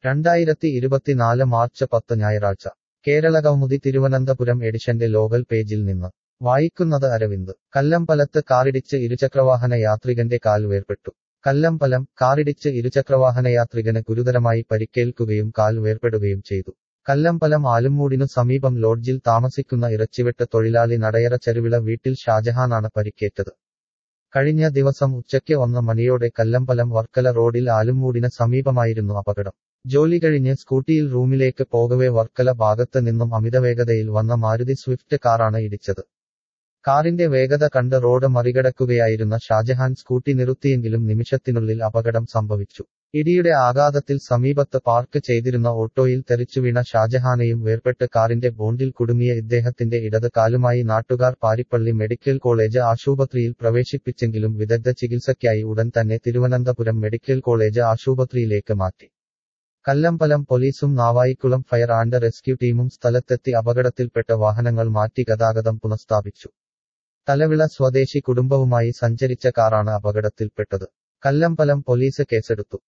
രണ്ടായിരത്തി ഇരുപത്തിനാല് മാർച്ച് പത്ത് ഞായറാഴ്ച കേരളകൗമുദി തിരുവനന്തപുരം എഡിഷന്റെ ലോകൽ പേജിൽ നിന്ന് വായിക്കുന്നത് അരവിന്ദ് കല്ലമ്പലത്ത് കാറിടിച്ച് ഇരുചക്രവാഹന യാത്രികന്റെ കാൽ വേർപെട്ടു കല്ലമ്പലം കാറിടിച്ച് ഇരുചക്രവാഹനയാത്രികന് ഗുരുതരമായി പരിക്കേൽക്കുകയും കാൽ വേർപെടുകയും ചെയ്തു കല്ലമ്പലം ആലുംമൂടിനു സമീപം ലോഡ്ജിൽ താമസിക്കുന്ന ഇറച്ചിവെട്ട് തൊഴിലാളി നടയറ ചെരുവിള വീട്ടിൽ ഷാജഹാനാണ് പരിക്കേറ്റത് കഴിഞ്ഞ ദിവസം ഉച്ചയ്ക്ക് ഒന്ന് മണിയോടെ കല്ലമ്പലം വർക്കല റോഡിൽ ആലുംമൂടിന് സമീപമായിരുന്നു അപകടം ജോലി കഴിഞ്ഞ് സ്കൂട്ടിയിൽ റൂമിലേക്ക് പോകവെ വർക്കല ഭാഗത്ത് നിന്നും അമിതവേഗതയിൽ വന്ന മാരുതി സ്വിഫ്റ്റ് കാറാണ് ഇടിച്ചത് കാറിന്റെ വേഗത കണ്ട് റോഡ് മറികടക്കുകയായിരുന്ന ഷാജഹാൻ സ്കൂട്ടി നിർത്തിയെങ്കിലും നിമിഷത്തിനുള്ളിൽ അപകടം സംഭവിച്ചു ഇടിയുടെ ആഘാതത്തിൽ സമീപത്ത് പാർക്ക് ചെയ്തിരുന്ന ഓട്ടോയിൽ തെറിച്ചുവീണ ഷാജഹാനെയും വേർപെട്ട് കാറിന്റെ ബോണ്ടിൽ കുടുങ്ങിയ ഇദ്ദേഹത്തിന്റെ ഇടത് കാലുമായി നാട്ടുകാർ പാരിപ്പള്ളി മെഡിക്കൽ കോളേജ് ആശുപത്രിയിൽ പ്രവേശിപ്പിച്ചെങ്കിലും വിദഗ്ധ ചികിത്സയ്ക്കായി ഉടൻ തന്നെ തിരുവനന്തപുരം മെഡിക്കൽ കോളേജ് ആശുപത്രിയിലേക്ക് മാറ്റി കല്ലമ്പലം പോലീസും നാവായിക്കുളം ഫയർ ആൻഡ് റെസ്ക്യൂ ടീമും സ്ഥലത്തെത്തി അപകടത്തിൽപ്പെട്ട വാഹനങ്ങൾ മാറ്റി ഗതാഗതം പുനഃസ്ഥാപിച്ചു തലവിള സ്വദേശി കുടുംബവുമായി സഞ്ചരിച്ച കാറാണ് അപകടത്തിൽപ്പെട്ടത് കല്ലമ്പലം പോലീസ് കേസെടുത്തു